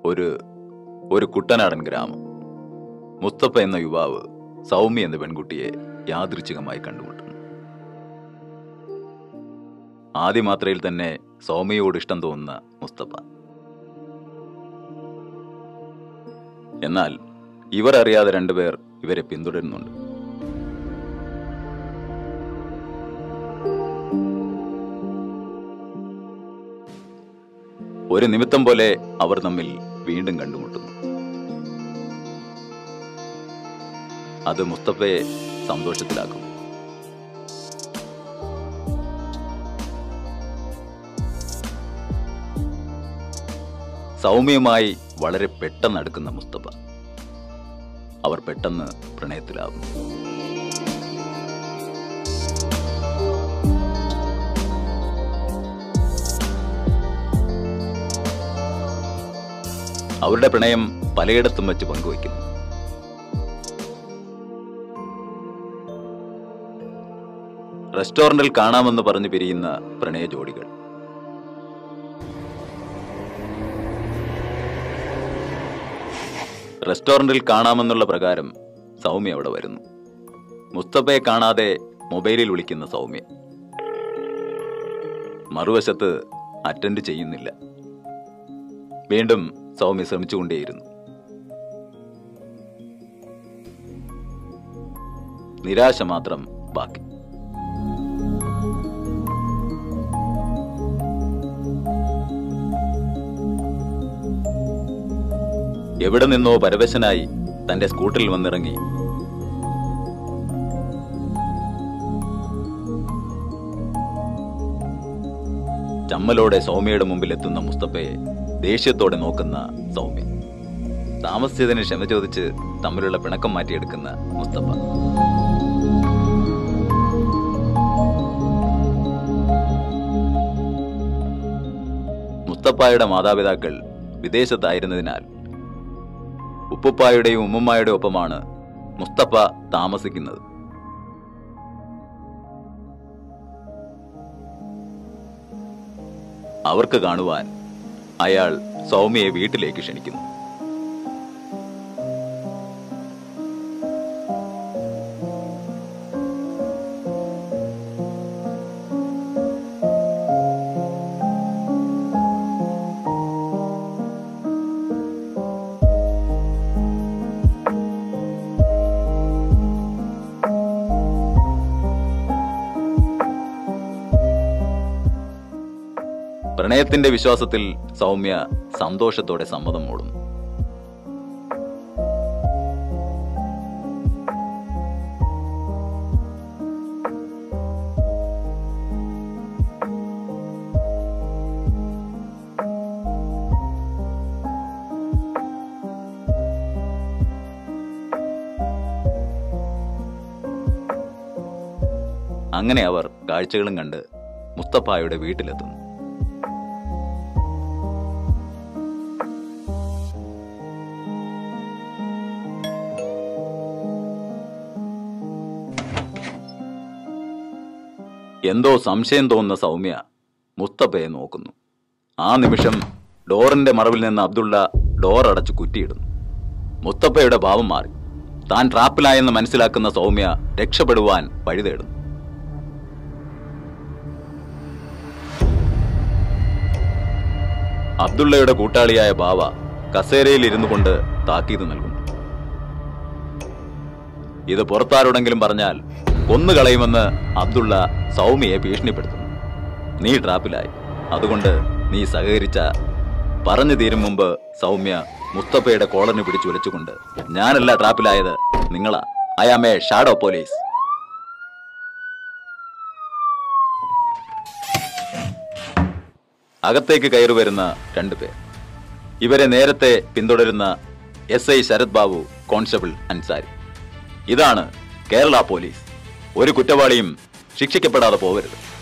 ഒരു ഒരു കുട്ടനാടൻ ഗ്രാമം മുസ്തഫ എന്ന യുവാവ് സൗമ്യ എന്ന പെൺകുട്ടിയെ യാദൃച്ഛികമായി കണ്ടുമുട്ടുന്നു ആദ്യ മാത്രയിൽ തന്നെ സൗമ്യയോട് ഇഷ്ടം തോന്നുന്ന മുസ്തഫ എന്നാൽ ഇവർ അറിയാതെ രണ്ടുപേർ ഇവരെ പിന്തുടരുന്നുണ്ട് ഒരു നിമിത്തം പോലെ അവർ തമ്മിൽ വീണ്ടും കണ്ടുമുട്ടുന്നു അത് മുസ്തഫയെ സന്തോഷത്തിലാക്കും സൗമ്യമായി വളരെ പെട്ടെന്ന് അടുക്കുന്ന മുസ്തഫ അവർ പെട്ടെന്ന് പ്രണയത്തിലാകും അവരുടെ പ്രണയം പലയിടത്തും വെച്ച് പങ്കുവയ്ക്കുന്നു റെസ്റ്റോറന്റിൽ കാണാമെന്ന് പറഞ്ഞു പിരിയുന്ന പ്രണയ ജോഡികൾ റെസ്റ്റോറന്റിൽ കാണാമെന്നുള്ള പ്രകാരം സൗമ്യ അവിടെ വരുന്നു മുസ്തഫയെ കാണാതെ മൊബൈലിൽ വിളിക്കുന്ന സൗമ്യ മറുവശത്ത് അറ്റൻഡ് ചെയ്യുന്നില്ല വീണ്ടും സൗമ്യ ശ്രമിച്ചുകൊണ്ടേയിരുന്നു നിരാശ മാത്രം ബാക്കി എവിടെ നിന്നോ പരവശനായി തന്റെ സ്കൂട്ടറിൽ വന്നിറങ്ങി ചമ്മലോടെ സൗമ്യയുടെ മുമ്പിൽ എത്തുന്ന മുസ്തഫയെ ദേഷ്യത്തോടെ നോക്കുന്ന സൗമ്യ താമസിച്ചതിന് ക്ഷമ ചോദിച്ച് തമ്മിലുള്ള പിണക്കം മാറ്റിയെടുക്കുന്ന മുസ്തഫ മുസ്തഫായുടെ മാതാപിതാക്കൾ വിദേശത്തായിരുന്നതിനാൽ ഉപ്പുപ്പായുടെയും ഉമ്മുമ്മായുടെയും ഒപ്പമാണ് മുസ്തഫ താമസിക്കുന്നത് അവർക്ക് കാണുവാൻ അയാൾ സൗമ്യയെ വീട്ടിലേക്ക് ക്ഷണിക്കുന്നു പ്രണയത്തിന്റെ വിശ്വാസത്തിൽ സൗമ്യ സന്തോഷത്തോടെ സമ്മതം മൂടുന്നു അങ്ങനെ അവർ കാഴ്ചകളും കണ്ട് മുസ്തഫായുടെ വീട്ടിലെത്തുന്നു എന്തോ സംശയം തോന്നുന്ന സൗമ്യ മുസ്തഫയെ നോക്കുന്നു ആ നിമിഷം ഡോറിന്റെ മറവിൽ നിന്ന് അബ്ദുള്ള ഡോർ അടച്ചു കുറ്റിയിടുന്നു മുസ്തഫയുടെ ഭാവം മാറി താൻ ട്രാപ്പിലായെന്ന് മനസ്സിലാക്കുന്ന സൗമ്യ രക്ഷപ്പെടുവാൻ വഴി തേടുന്നു അബ്ദുള്ളയുടെ കൂട്ടാളിയായ ബാവ കസേരയിൽ ഇരുന്നു കൊണ്ട് താക്കീത് നൽകുന്നു ഇത് പുറത്താരോടെങ്കിലും പറഞ്ഞാൽ കൊന്നുകളയുമെന്ന് അബ്ദുള്ള സൗമ്യയെ ഭീഷണിപ്പെടുത്തുന്നു നീ ട്രാപ്പിലായി അതുകൊണ്ട് നീ സഹകരിച്ച പറഞ്ഞു തീരും മുമ്പ് സൗമ്യ മുസ്തഫയുടെ കോളറിന് പിടിച്ചു വലിച്ചുകൊണ്ട് ഞാനല്ല ട്രാപ്പിലായത് നിങ്ങളാ I am a shadow police അകത്തേക്ക് കയറി വരുന്ന രണ്ടുപേർ ഇവരെ നേരത്തെ പിന്തുടരുന്ന S I Sarath Babu constable Ansari ഇതാണ് കേരള പോലീസ് ഒരു കുറ്റവാളിയും ശിക്ഷിക്കപ്പെടാതെ പോകരുത്